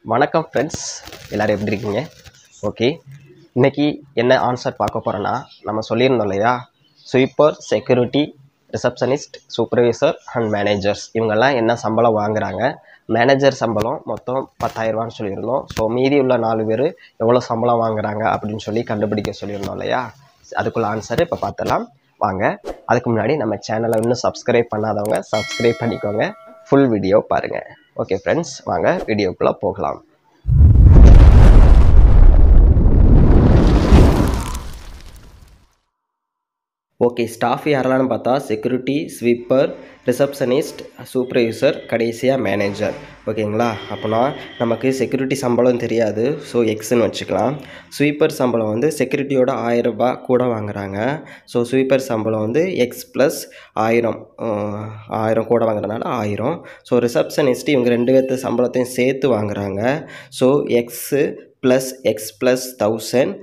வணக்கம் ஃப்ரெண்ட்ஸ் எல்லோரும் எப்படி இருக்கீங்க ஓகே இன்னைக்கு என்ன ஆன்சர் பார்க்க போகிறோன்னா நம்ம சொல்லியிருந்தோம் இல்லையா sweeper security receptionist supervisor and managers இவங்கெல்லாம் என்ன சம்பளம் வாங்குறாங்க மேனேஜர் சம்பளம் மொத்தம் பத்தாயிரரூபான்னு சொல்லியிருந்தோம் ஸோ மீதி உள்ள நாலு பேர் எவ்வளோ சம்பளம் வாங்குறாங்க அப்படின்னு சொல்லி கண்டுபிடிக்க சொல்லியிருந்தோம் இல்லையா அதுக்குள்ள ஆன்சர் இப்போ பார்த்துலாம் வாங்க அதுக்கு முன்னாடி நம்ம சேனலை இன்னும் சப்ஸ்கிரைப் பண்ணாதவங்க சப்ஸ்கிரைப் பண்ணிக்கோங்க ஃபுல் வீடியோ பாருங்கள் ஓகே ஃப்ரெண்ட்ஸ் வாங்க வீடியோக்குள்ளே போகலாம் ஓகே ஸ்டாஃப் யாரெல்லாம் பார்த்தா செக்யூரிட்டி ஸ்வீப்பர் ரிசப்ஷனிஸ்ட் சூப்பர்வைசர் கடைசியாக மேனேஜர் ஓகேங்களா அப்போனா நமக்கு செக்யூரிட்டி சம்பளம் தெரியாது ஸோ எக்ஸ்ன்னு வச்சுக்கலாம் ஸ்வீப்பர் சம்பளம் வந்து செக்யூரிட்டியோட ஆயிரம் ரூபாய் கூட வாங்குறாங்க ஸோ ஸ்வீப்பர் சம்பளம் வந்து எக்ஸ் ப்ளஸ் ஆயிரம் அஹ், ஆயிரம் கூட வாங்குறதுனால ஆயிரம் ஸோ ரிசப்ஷனிஸ்ட் இவங்க ரெண்டு பேர்த்து சம்பளத்தையும் சேர்த்து வாங்குறாங்க so X plus X plus thousand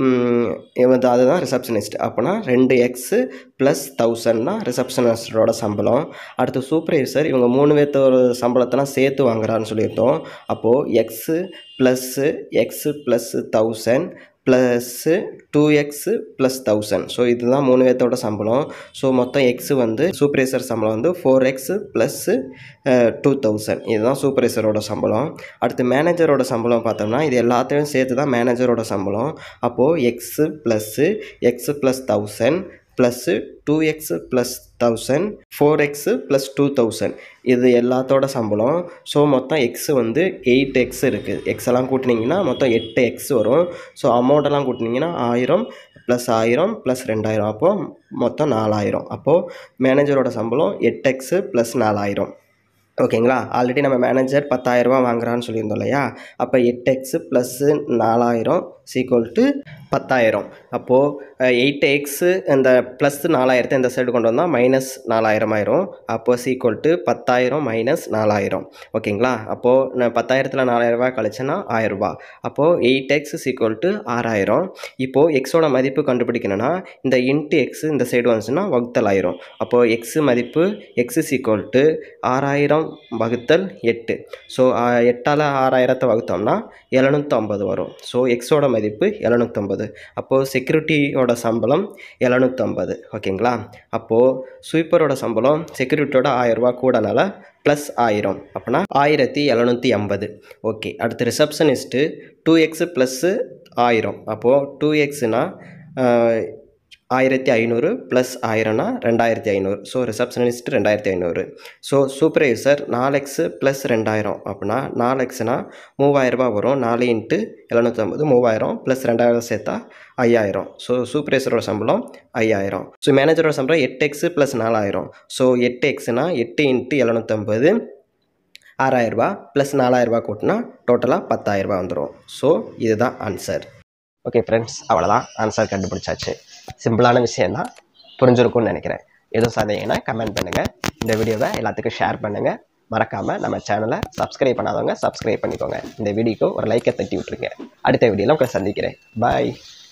இவன் அதுதான் ரிசப்ஷனிஸ்ட் அப்போனா ரெண்டு எக்ஸு ப்ளஸ் தௌசண்ட்னா ரிசப்ஷனிஸ்டரோட சம்பளம் அடுத்து சூப்பர்வைசர் இவங்க மூணு பேர்த்தோட சம்பளத்தெல்லாம் சேர்த்து வாங்குறான்னு சொல்லியிருந்தோம் அப்போது X plus X plus thousand plus two X plus thousand so இதுதான் மூணு பேர்த்தோட சம்பளம் ஸோ மொத்தம் எக்ஸு வந்து சூப்பர்வைசர் சம்பளம் வந்து four X plus two thousand இதுதான் சூப்பர்வைசரோட சம்பளம் அடுத்து மேனேஜரோட சம்பளம் பார்த்தோம்னா இது எல்லாத்தையும் சேர்த்து தான் மேனேஜரோட சம்பளம் அப்போது X plus X plus thousand plus two X plus thousand four X plus two thousand இது எல்லாத்தோட சம்பளம் ஸோ மொத்தம் எக்ஸு வந்து எயிட் எக்ஸ் இருக்குது எக்ஸ் எல்லாம் கூட்டினீங்கன்னா மொத்தம் எட்டு எக்ஸ் வரும் ஸோ அமௌண்ட்டெல்லாம் கூட்டினீங்கன்னா ஆயிரம் ப்ளஸ் ஆயிரம் ப்ளஸ் ரெண்டாயிரம் அப்போது மொத்தம் நாலாயிரம் அப்போது மேனேஜரோட சம்பளம் எட்டு எக்ஸு ப்ளஸ் நாலாயிரம் ஓகேங்களா ஆல்ரெடி நம்ம மேனேஜர் பத்தாயிரரூபா வாங்குறான்னு சொல்லியிருந்தோம் இல்லையா அப்போ எட்டு எக்ஸு ப்ளஸ்ஸு நாலாயிரம் சீக்குவல் டு பத்தாயிரம் அப்போது எயிட் எக்ஸு இந்த ப்ளஸ் நாலாயிரத்தை இந்த சைடு கொண்டு வந்தால் மைனஸ் நாலாயிரம் ஆயிரும் அப்போது சீக்குவல் டு பத்தாயிரம் மைனஸ் நாலாயிரம் ஓகேங்களா அப்போது நான் பத்தாயிரத்தில் நாலாயிரரூபா கழிச்சேன்னா ஆயிரரூபா அப்போது எயிட் எக்ஸ் சீக்குவல் டு ஆறாயிரம் இப்போது எக்ஸோட மதிப்பு கண்டுபிடிக்கணும்னா இந்த இன்ட்டு எக்ஸ் இந்த சைடு வந்துச்சுன்னா வகுத்தல் ஆயிரும் அப்போது எக்ஸ் மதிப்பு எக்ஸ் சீக்குவல் டு ஆறாயிரம் வகுத்தல் எட்டு ஸோ எட்டால் ஆறாயிரத்தை வகுத்தோம்னா எழுநூற்றம்பது வரும் ஸோ எக்ஸோட மதிப்பு எழுநூற்றம்பது அப்போது செக்யூரிட்டியோட சம்பளம் எழுநூற்றம்பது ஓகேங்களா அப்போது ஸ்வீப்பரோட சம்பளம் செக்யூரிட்டியோட ஆயிரரூபா கூடனால ப்ளஸ் ஆயிரம் அப்போனா ஆயிரத்தி எழுநூற்றி ஐம்பது ஓகே அடுத்து ரிசப்ஷனிஸ்ட்டு டூ எக்ஸு ப்ளஸ்ஸு ஆயிரம் அப்போது டூ எக்ஸுனா ஆயிரத்தி ஐநூறு ப்ளஸ் ஆயிரம்னா ரெண்டாயிரத்தி ஐநூறு ஸோ ரிசப்ஷனிஸ்ட் ரெண்டாயிரத்தி ஐநூறு ஸோ சூப்பர்வைசர் நாலு எக்ஸு ப்ளஸ் ரெண்டாயிரம் அப்படின்னா நாலு எக்ஸ்னா மூவாயிரரூபா வரும் நாலு இன்ட்டு எழுநூற்றம்பது மூவாயிரம் ப்ளஸ் ரெண்டாயிரம் சேர்த்தா ஐயாயிரம் ஸோ சூப்பர்வைசரோட சம்பளம் ஐயாயிரம் ஸோ மேனேஜரோட சம்பளம் எட்டு எக்ஸு ப்ளஸ் நாலாயிரம் ஸோ எட்டு எக்ஸ்னா எட்டு இன்ட்டு எழுநூற்றம்பது ஆறாயிரரூபா ப்ளஸ் நாலாயிரரூபா கூட்டினா டோட்டலாக பத்தாயிரரூபா வந்துடும் ஸோ இதுதான் ஆன்சர் ஓகே ஃப்ரெண்ட்ஸ் அவ்வளோதான் ஆன்சர் கண்டுபிடிச்சாச்சு சிம்பிளான விஷயந்தான் புரிஞ்சிருக்கும்னு நினைக்கிறேன் எதுவும் சந்தேகம்னா கமெண்ட் பண்ணுங்கள் இந்த வீடியோவை எல்லாத்துக்கும் ஷேர் பண்ணுங்கள் மறக்காமல் நம்ம சேனலை சப்ஸ்கிரைப் பண்ணாதவங்க சப்ஸ்கிரைப் பண்ணிக்கோங்க இந்த வீடியோக்கு ஒரு லைக்கை தட்டி விட்ருங்க அடுத்த வீடியோவில் உங்களை சந்திக்கிறேன் பாய்